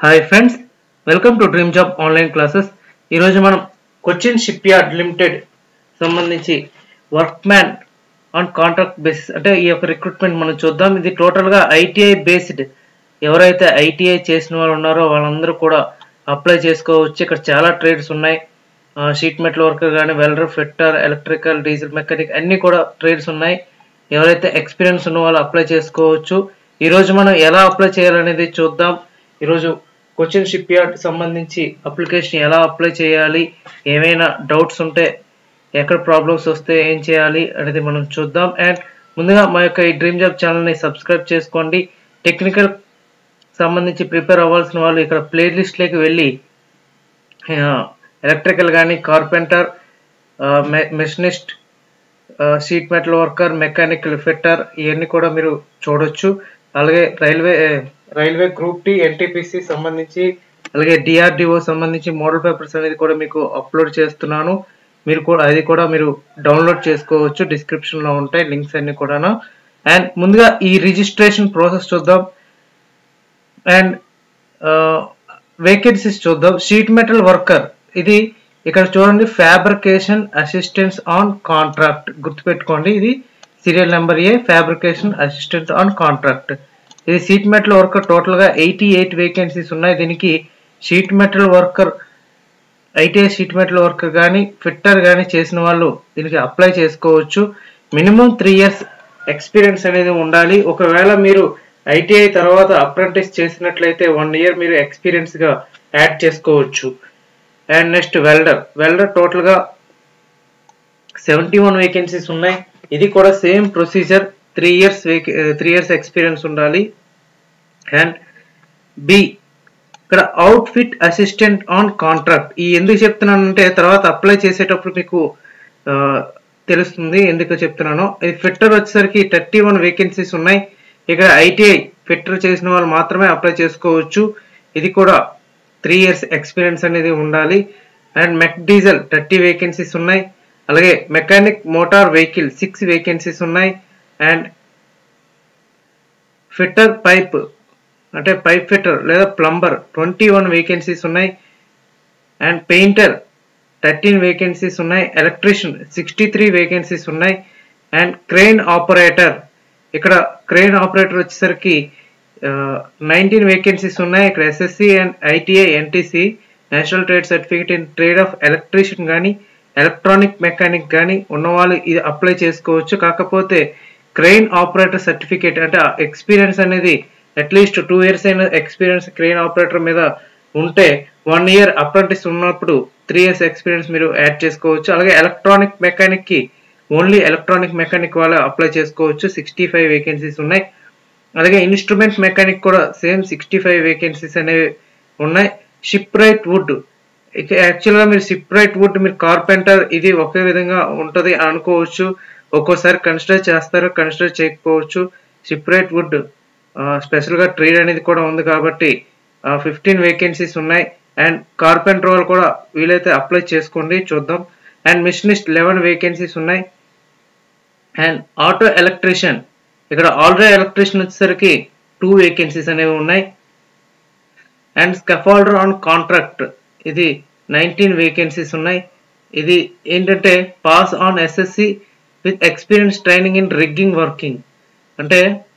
hi friends welcome to dream job online classes ఈరోజు మనం Cochin shipyard limited సంబంధించి workman on contract basis అంటే ఈ యొక్క రిక్రూట్మెంట్ మనం చూద్దాం ఇది టోటల్గా ఐటీఐ బేస్డ్ ఎవరైతే ఐటీఐ చేసిన వాళ్ళు ఉన్నారో వాళ్ళందరూ కూడా అప్లై చేసుకోవచ్చు ఇక్కడ చాలా ట్రేడ్స్ ఉన్నాయి షీట్ మెటల్ వర్కర్ కానీ welder fitter electrical diesel mechanic అన్నీ కూడా ట్రేడ్స్ ఉన్నాయి ఎవరైతే ఎక్స్పీరియన్స్ ఉన్న వాళ్ళు అప్లై చేసుకోవచ్చు ఈరోజు మనం ఎలా అప్లై చేయాలనేది చూద్దాం ఈరోజు కొచ్చిన్ షిప్ యార్డ్ సంబంధించి అప్లికేషన్ ఎలా అప్లై చేయాలి ఏమైనా డౌట్స్ ఉంటే ఎక్కడ ప్రాబ్లమ్స్ వస్తే ఏం చేయాలి అనేది మనం చూద్దాం అండ్ ముందుగా మా యొక్క ఈ డ్రీమ్ జాబ్ ఛానల్ని సబ్స్క్రైబ్ చేసుకోండి టెక్నికల్ సంబంధించి ప్రిపేర్ అవ్వాల్సిన వాళ్ళు ఇక్కడ ప్లేలిస్ట్లోకి వెళ్ళి ఎలక్ట్రికల్ కానీ carpenter machinist sheet metal worker mechanical fitter ఇవన్నీ కూడా మీరు చూడొచ్చు అలాగే railway railway group D NTPC సంబంధించి అలాగే డిఆర్డిఓ సంబంధించి మోడల్ పేపర్స్ అనేది కూడా మీకు అప్లోడ్ చేస్తున్నాను మీరు కూడా అది కూడా మీరు డౌన్లోడ్ చేసుకోవచ్చు డిస్క్రిప్షన్లో ఉంటాయి లింక్స్ అన్ని కూడా అండ్ ముందుగా ఈ రిజిస్ట్రేషన్ ప్రాసెస్ చూద్దాం అండ్ వేకెన్సీస్ చూద్దాం షీట్ మెటల్ వర్కర్ ఇది ఇక్కడ చూడండి ఫ్యాబ్రికేషన్ అసిస్టెంట్స్ ఆన్ కాంట్రాక్ట్ గుర్తుపెట్టుకోండి ఇది serial number A fabrication assistant on contract ఇది షీట్ మెటల్ వర్కర్ టోటల్గా ఎయిటీ ఎయిట్ వేకెన్సీస్ ఉన్నాయి దీనికి sheet metal worker ITI sheet metal worker కానీ ఫిట్టర్ కానీ చేసిన వాళ్ళు దీనికి అప్లై చేసుకోవచ్చు మినిమం త్రీ ఇయర్స్ ఎక్స్పీరియన్స్ అనేది ఉండాలి ఒకవేళ మీరు ఐటీఐ తర్వాత అప్రెంటిస్ చేసినట్లయితే వన్ ఇయర్ మీరు ఎక్స్పీరియన్స్గా యాడ్ చేసుకోవచ్చు అండ్ నెక్స్ట్ వెల్డర్ వెల్డర్ టోటల్గా సెవెంటీ వన్ వేకెన్సీస్ ఉన్నాయి ఇది కూడా same procedure three years three years experience ఉండాలి అండ్ బి ఇక్కడ outfit assistant on contract ఈ ఎందుకు చెప్తున్నానంటే తర్వాత అప్లై చేసేటప్పుడు మీకు తెలుస్తుంది ఎందుకు చెప్తున్నానో ఇది ఫిట్టర్ వచ్చేసరికి థర్టీ వన్ వేకెన్సీస్ ఉన్నాయి ఇక్కడ ఐటీఐ ఫిట్టర్ చేసిన వాళ్ళు మాత్రమే అప్లై చేసుకోవచ్చు ఇది కూడా త్రీ ఇయర్స్ ఎక్స్పీరియన్స్ అనేది ఉండాలి and mech diesel thirty vacancies ఉన్నాయి అలాగే mechanic motor vehicle six vacancies ఉన్నాయి అండ్ ఫిట్టర్ పైప్ అంటే పైప్ ఫిట్టర్ లేదా ప్లంబర్ ట్వంటీ వన్ వేకెన్సీస్ ఉన్నాయి అండ్ పెయింటర్ థర్టీన్ వేకెన్సీస్ ఉన్నాయి ఎలక్ట్రీషియన్ సిక్స్టీ త్రీ వేకెన్సీస్ ఉన్నాయి అండ్ క్రెయిన్ ఆపరేటర్ ఇక్కడ క్రెయిన్ ఆపరేటర్ వచ్చేసరికి నైన్టీన్ వేకెన్సీస్ ఉన్నాయి ఇక్కడ SSC and ITI NTC national trade certificate in trade of electrician కానీ electronic mechanic కానీ ఉన్నవాళ్ళు ఇది అప్లై చేసుకోవచ్చు కాకపోతే క్రెయిన్ ఆపరేటర్ సర్టిఫికేట్ అంటే ఎక్స్పీరియన్స్ అనేది అట్లీస్ట్ టూ ఇయర్స్ అయిన ఎక్స్పీరియన్స్ క్రెయిన్ ఆపరేటర్ మీద ఉంటే వన్ ఇయర్ అప్రెంటిస్ ఉన్నప్పుడు త్రీ ఇయర్స్ ఎక్స్పీరియన్స్ మీరు యాడ్ చేసుకోవచ్చు అలాగే ఎలక్ట్రానిక్ మెకానిక్ కి ఓన్లీ ఎలక్ట్రానిక్ మెకానిక్ వాళ్ళు అప్లై చేసుకోవచ్చు సిక్స్టీ ఫైవ్ వేకెన్సీస్ ఉన్నాయి అలాగే ఇన్స్ట్రుమెంట్ మెకానిక్ కూడా సేమ్ సిక్స్టీ ఫైవ్ వేకెన్సీస్ అనేవి ఉన్నాయి షిప్ రైట్ వుడ్ యాక్చువల్గా మీరు షిప్ రైట్ వుడ్ మీరు కార్పెంటర్ ఇది ఒకే విధంగా ఉంటుంది అనుకోవచ్చు ఒక్కోసారి కన్సిడర్ చేస్తారు కన్సిడర్ చేయకపోవచ్చు షిప్ రైట్ వుడ్ స్పెషల్గా ట్రేడ్ అనేది కూడా ఉంది కాబట్టి ఫిఫ్టీన్ వేకెన్సీస్ ఉన్నాయి అండ్ కార్పెంటర్ వాళ్ళు కూడా వీలైతే అప్లై చేసుకోండి చూద్దాం అండ్ మిషనిస్ట్ లెవెన్ వేకెన్సీస్ ఉన్నాయి అండ్ ఆటో ఎలక్ట్రీషియన్ ఇక్కడ ఆల్రెడీ ఎలక్ట్రీషియన్ వచ్చేసరికి టూ వేకెన్సీస్ అనేవి ఉన్నాయి అండ్ స్కఫాల్డర్ ఆన్ కాంట్రాక్ట్ ఇది నైన్టీన్ వేకెన్సీస్ ఉన్నాయి ఇది ఏంటంటే pass on SSC with experience training in rigging working అంటే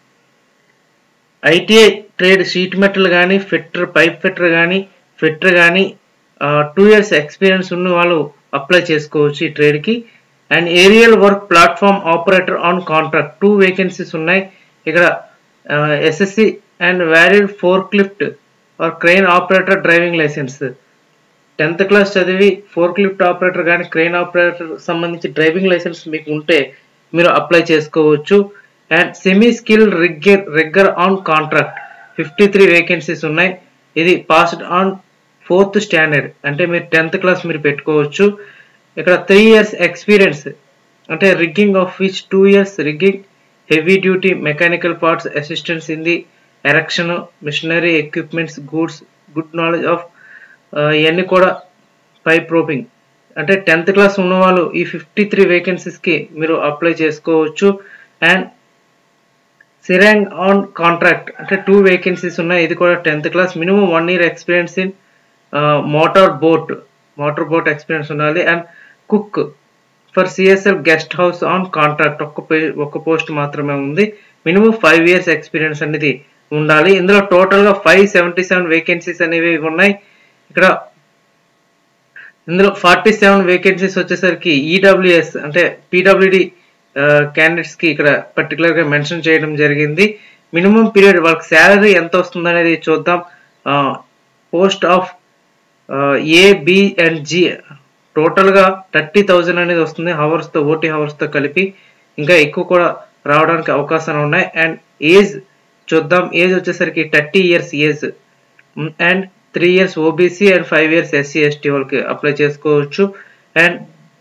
ఐటీఐ ట్రేడ్ షీట్ మెటల్ కానీ ఫిట్టర్ పైప్ ఫిట్టర్ కానీ ఫిట్టర్ కానీ టూ ఇయర్స్ ఎక్స్పీరియన్స్ ఉన్న వాళ్ళు అప్లై చేసుకోవచ్చు ఈ ట్రేడ్కి and aerial work platform operator on contract two vacancies ఉన్నాయి ఇక్కడ SSC and valid forklift or crane operator driving licence tenth class చదివి ఫోర్ క్లిఫ్ట్ ఆపరేటర్ కానీ క్రెయిన్ ఆపరేటర్ సంబంధించి డ్రైవింగ్ లైసెన్స్ మీకు ఉంటే మీరు అప్లై చేసుకోవచ్చు and semi skill rigger rigger on contract fifty three vacancies ఉన్నాయి ఇది పాస్డ్ ఆన్ ఫోర్త్ స్టాండర్డ్ అంటే మీరు టెన్త్ క్లాస్ మీరు పెట్టుకోవచ్చు ఇక్కడ త్రీ ఇయర్స్ ఎక్స్పీరియన్స్ అంటే rigging of which two years rigging heavy duty mechanical parts assistance in the erection machinery equipments goods good knowledge of ఇవన్నీ కూడా పైప్ రోపింగ్ అంటే tenth class ఉన్నవాళ్ళు ఈ ఫిఫ్టీ త్రీ వేకెన్సీస్కి మీరు అప్లై చేసుకోవచ్చు అండ్ సిరాంగ్ ఆన్ కాంట్రాక్ట్ అంటే టూ వేకెన్సీస్ ఉన్నాయి ఇది కూడా tenth class minimum one year experience in motor boat motor boat experience ఉండాలి and cook for CSL guest house on contract ఒక్క పే- ఒక్క పోస్ట్ మాత్రమే ఉంది మినిమం ఫైవ్ ఇయర్స్ ఎక్స్పీరియన్స్ అనేది ఉండాలి ఇందులో టోటల్ గా ఫైవ్ సెవెంటీ సెవెన్ వేకెన్సీస్ అనేవి ఉన్నాయి ఇక్కడ ఇందులో ఫార్టీ సెవెన్ వేకెన్సీస్ వచ్చేసరికి ఈడబ్ల్యూఎస్ అంటే పీడబ్ల్యూడి క్యాండిడేట్స్ కి ఇక్కడ పర్టికులర్ గా మెన్షన్ చేయడం జరిగింది మినిమం పీరియడ్ వాళ్ళకి శాలరీ ఎంత వస్తుంది అనేది చూద్దాం post of A B and G total గా థర్టీ థౌజండ్ అనేది వస్తుంది హవర్స్ తో ఓటీ హవర్స్ తో కలిపి ఇంకా ఎక్కువ కూడా రావడానికి అవకాశాలు ఉన్నాయి అండ్ ఏజ్ చూద్దాం ఏజ్ వచ్చేసరికి thirty years age and three years OBC and five years SC ST వాళ్ళకి అప్లై చేసుకోవచ్చు అండ్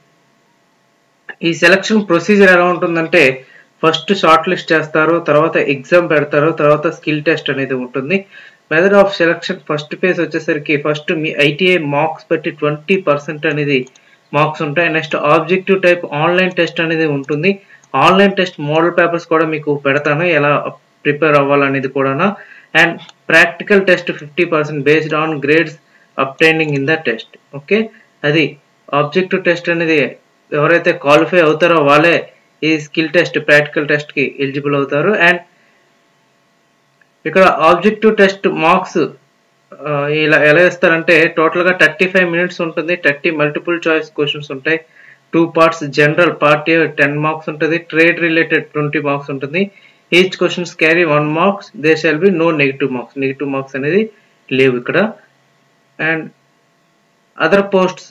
ఈ సెలక్షన్ ప్రొసీజర్ ఎలా ఉంటుందంటే ఫస్ట్ షార్ట్ లిస్ట్ చేస్తారు తర్వాత ఎగ్జామ్ పెడతారు తర్వాత స్కిల్ టెస్ట్ అనేది ఉంటుంది method of selection first phase వచ్చేసరికి ఫస్ట్ మీ ఐటీఐ మార్క్స్ బట్టి ట్వంటీ పర్సెంట్ అనేది మార్క్స్ ఉంటాయి next objective type online test అనేది ఉంటుంది ఆన్లైన్ టెస్ట్ మోడల్ పేపర్స్ కూడా మీకు పెడతాను ఎలా ప్రిపేర్ అవ్వాలనేది కూడా and practical test fifty percent based on grades obtaining in the test okay అది ఆబ్జెక్టివ్ టెస్ట్ అనేది ఎవరైతే క్వాలిఫై అవుతారో వాళ్ళే ఈ స్కిల్ టెస్ట్ ప్రాక్టికల్ టెస్ట్ కి ఎలిజిబుల్ అవుతారు అండ్ ఇక్కడ ఆబ్జెక్టివ్ టెస్ట్ మార్క్స్ ఇలా ఎలా ఇస్తారంటే టోటల్ గా థర్టీ ఫైవ్ మినిట్స్ ఉంటుంది థర్టీ మల్టిపుల్ చాయిస్ క్వశ్చన్స్ ఉంటాయి two parts general part ten marks ఉంటుంది ట్రేడ్ రిలేటెడ్ ట్వంటీ మార్క్స్ ఉంటుంది each questions carry one marks they shawl be no negative marks negative marks అనేది లేవు ఇక్కడ and other posts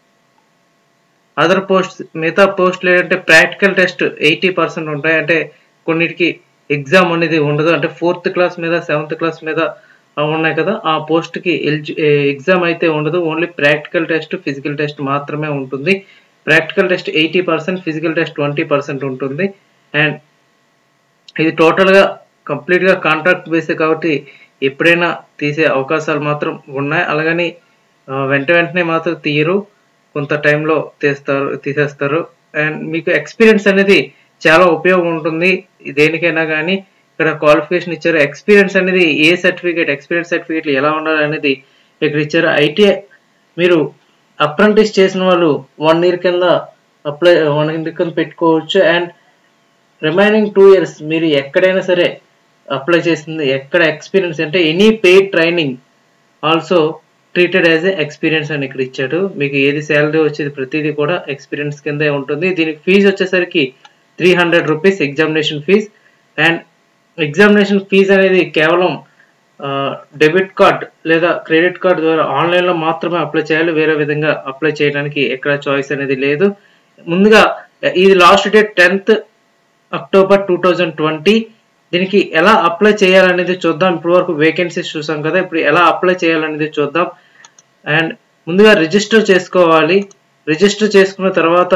other posts మిగతా పోస్టులు ఏంటంటే practical test eighty percent ఉంటాయి అంటే కొన్నిటికి ఎగ్జామ్ అనేది ఉండదు అంటే ఫోర్త్ క్లాస్ మీద సెవెంత్ క్లాస్ మీద ఆ ఉన్నాయి కదా ఆ పోస్ట్కి ఎలిజి ఎగ్జామ్ అయితే ఉండదు only practical test physical test మాత్రమే ఉంటుంది practical test eighty percent physical test twenty percent ఉంటుంది అండ్ ఇది టోటల్గా కంప్లీట్గా కాంట్రాక్ట్ బేస్ కాబట్టి ఎప్పుడైనా తీసే అవకాశాలు మాత్రం ఉన్నాయి అలాగని ఆ, వెంట వెంటనే మాత్రం తీయరు కొంత టైంలో తీస్తారు తీసేస్తారు అండ్ మీకు ఎక్స్పీరియన్స్ అనేది చాలా ఉపయోగం ఉంటుంది దేనికైనా కానీ ఇక్కడ క్వాలిఫికేషన్ ఇచ్చారు ఎక్స్పీరియన్స్ అనేది ఏ సర్టిఫికేట్ ఎక్స్పీరియన్స్ సర్టిఫికేట్లు ఎలా ఉండాలి అనేది ఇక్కడ ఇచ్చారు ఐటీఐ మీరు అప్రెంటిస్ చేసిన వాళ్ళు వన్ ఇయర్ కింద అప్లై వన్ ఇయర్ కింద పెట్టుకోవచ్చు అండ్ రిమైనింగ్ టూ ఇయర్స్ మీరు ఎక్కడైనా సరే అప్లై చేసింది ఎక్కడ ఎక్స్పీరియన్స్ అంటే any paid training also treated as a experience అని ఇక్కడ ఇచ్చాడు మీకు ఏది శాలరీ వచ్చేది ప్రతిదీ కూడా ఎక్స్పీరియన్స్ కిందే ఉంటుంది దీనికి ఫీజు వచ్చేసరికి three hundred rupees examination fee and examination fee అనేది కేవలం డెబిట్ కార్డ్ లేదా క్రెడిట్ కార్డ్ ద్వారా ఆన్లైన్లో మాత్రమే అప్లై చేయాలి వేరే విధంగా అప్లై చేయడానికి ఎక్కడ చాయిస్ అనేది లేదు ముందుగా ఇది last date tenth October two thousand twenty దీనికి ఎలా అప్లై చేయాలనేది చూద్దాం ఇప్పుడు వరకు వేకెన్సీస్ చూసాం కదా ఇప్పుడు ఎలా అప్లై చేయాలనేది చూద్దాం అండ్ ముందుగా రిజిస్టర్ చేసుకోవాలి రిజిస్టర్ చేసుకున్న తర్వాత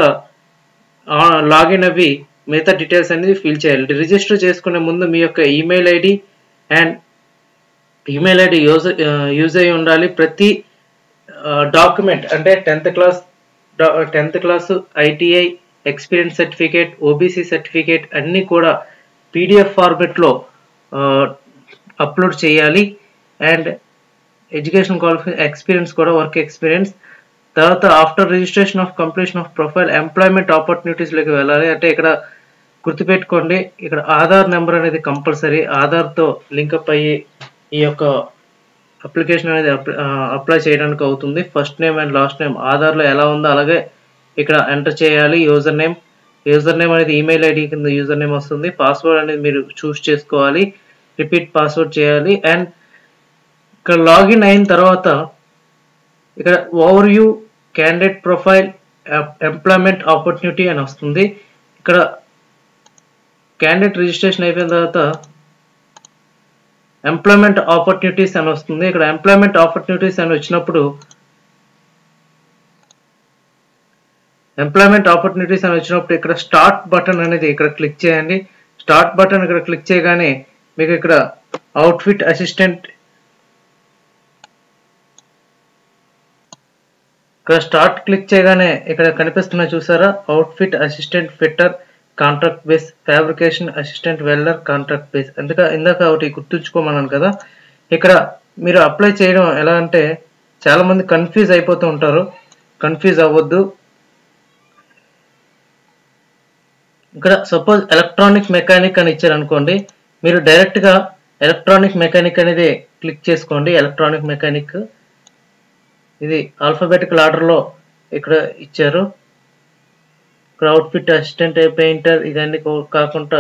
లాగిన్ అవి మిగతా డీటెయిల్స్ అనేది ఫిల్ చేయాలి రిజిస్టర్ చేసుకునే ముందు మీ యొక్క email ID and email ID use use అయి ఉండాలి ప్రతి డాక్యుమెంట్ అంటే tenth class tenth class ITI experience certificate OBC certificate అన్నీ కూడా పీడిఎఫ్ ఫార్మెట్లో అప్లోడ్ చేయాలి అండ్ ఎడ్యుకేషన్ క్వాలిఫై ఎక్స్పీరియన్స్ కూడా వర్క్ ఎక్స్పీరియన్స్ తర్వాత after registration of completion of profile employment ఆపర్చునిటీస్లోకి వెళ్ళాలి అంటే ఇక్కడ గుర్తుపెట్టుకోండి ఇక్కడ ఆధార్ నెంబర్ అనేది కంపల్సరీ ఆధార్తో లింకప్ అయ్యి ఈ యొక్క అప్లికేషన్ అనేది అప్లై చేయడానికి అవుతుంది first name and last name ఆధార్లో ఎలా ఉందో అలాగే ఇక్కడ ఎంటర్ చేయాలి యూజర్ నేమ్ యూజర్ నేమ్ అనేది ఈమెయిల్ ఐడి కింద యూజర్ నేమ్ వస్తుంది పాస్వర్డ్ అనేది మీరు చూస్ చేసుకోవాలి రిపీట్ పాస్వర్డ్ చేయాలి అండ్ ఇక్కడ లాగిన్ అయిన తర్వాత ఇక్కడ overview candidate profile employment opportunity అని వస్తుంది ఇక్కడ క్యాండిడేట్ రిజిస్ట్రేషన్ అయిపోయిన తర్వాత ఎంప్లాయ్మెంట్ ఆపర్చునిటీస్ అని వస్తుంది ఇక్కడ ఎంప్లాయ్మెంట్ ఆపర్చునిటీస్ అని వచ్చినప్పుడు ఎంప్లాయ్మెంట్ ఆపర్చునిటీస్ అని వచ్చినప్పుడు ఇక్కడ స్టార్ట్ బటన్ అనేది ఇక్కడ క్లిక్ చేయండి స్టార్ట్ బటన్ ఇక్కడ క్లిక్ చేయగానే మీకు ఇక్కడ అవుట్ఫిట్ అసిస్టెంట్ ఇక్కడ స్టార్ట్ క్లిక్ చేయగానే ఇక్కడ కనిపిస్తున్న చూసారా outfit assistant fitter contract base fabrication assistant welder contract base అందుక ఇందాక ఒకటి గుర్తుంచుకోమన్నాను కదా ఇక్కడ మీరు అప్లై చేయడం ఎలా అంటే చాలా మంది కన్ఫ్యూజ్ అయిపోతూ ఉంటారు కన్ఫ్యూజ్ అవ్వద్దు ఇక్కడ సపోజ్ ఎలక్ట్రానిక్ మెకానిక్ అని ఇచ్చారు అనుకోండి మీరు డైరెక్ట్గా ఎలక్ట్రానిక్ మెకానిక్ అనేది క్లిక్ చేసుకోండి ఎలక్ట్రానిక్ మెకానిక్ ఇది ఆల్ఫాబెటికల్ ఆర్డర్లో ఇక్కడ ఇచ్చారు ఇక్కడ అవుట్ఫిట్ అసిస్టెంట్ పెయింటర్ ఇదన్నీ కో- కాకుండా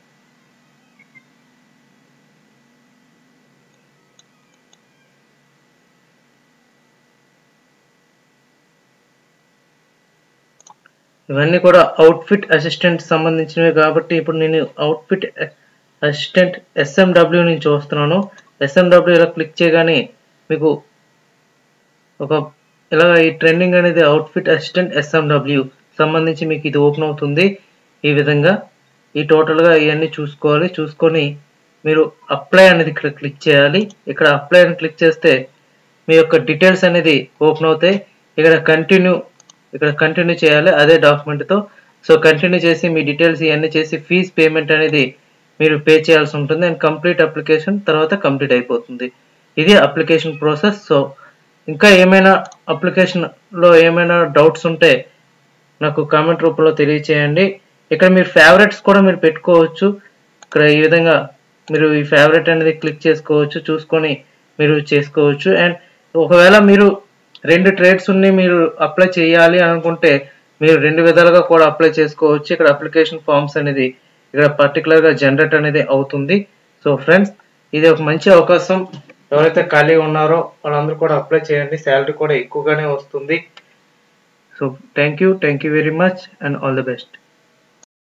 ఇవన్నీ కూడా అవుట్ఫిట్ అసిస్టెంట్ సంబంధించినవి కాబట్టి ఇప్పుడు నేను అవుట్ఫిట్ అసిస్టెంట్ ఎస్ఎండబ్ల్యూ నుంచి వస్తున్నాను ఎస్ఎండబ్ల్యూ ఇలా క్లిక్ చేయగానే మీకు ఒక ఇలా ఈ ట్రెండింగ్ అనేది అవుట్ఫిట్ అసిస్టెంట్ ఎస్ఎండబ్ల్యూ సంబంధించి మీకు ఇది ఓపెన్ అవుతుంది ఈ విధంగా ఈ టోటల్గా ఇవన్నీ చూసుకోవాలి చూసుకొని మీరు అప్లై అనేది ఇక్కడ క్లిక్ చేయాలి ఇక్కడ అప్లై అని క్లిక్ చేస్తే మీ యొక్క డీటెయిల్స్ అనేది ఓపెన్ అవుతాయి ఇక్కడ కంటిన్యూ ఇక్కడ కంటిన్యూ చేయాలి అదే డాక్యుమెంట్తో సో కంటిన్యూ చేసి మీ డీటెయిల్స్ ఇవన్నీ చేసి ఫీజ్ పేమెంట్ అనేది మీరు పే చేయాల్సి ఉంటుంది అండ్ కంప్లీట్ అప్లికేషన్ తర్వాత కంప్లీట్ అయిపోతుంది ఇది అప్లికేషన్ ప్రాసెస్ సో ఇంకా ఏమైనా అప్లికేషన్లో ఏమైనా డౌట్స్ ఉంటే నాకు కామెంట్ రూపంలో తెలియచేయండి ఇక్కడ మీరు ఫేవరెట్స్ కూడా మీరు పెట్టుకోవచ్చు ఇక్కడ ఈ విధంగా మీరు ఈ ఫేవరెట్ అనేది క్లిక్ చేసుకోవచ్చు చూసుకొని మీరు చేసుకోవచ్చు అండ్ ఒకవేళ మీరు రెండు ట్రేడ్స్ ఉన్ని మీరు అప్లై చేయాలి అనుకుంటే మీరు రెండు విధాలుగా కూడా అప్లై చేసుకోవచ్చు ఇక్కడ అప్లికేషన్ ఫామ్స్ అనేది ఇక్కడ పర్టికులర్గా జనరేట్ అనేది అవుతుంది సో ఫ్రెండ్స్ ఇది ఒక మంచి అవకాశం ఎవరైతే ఖాళీగా ఉన్నారో వాళ్ళందరూ కూడా అప్లై చేయండి శాలరీ కూడా ఎక్కువగానే వస్తుంది so thank you thank you very much and all the best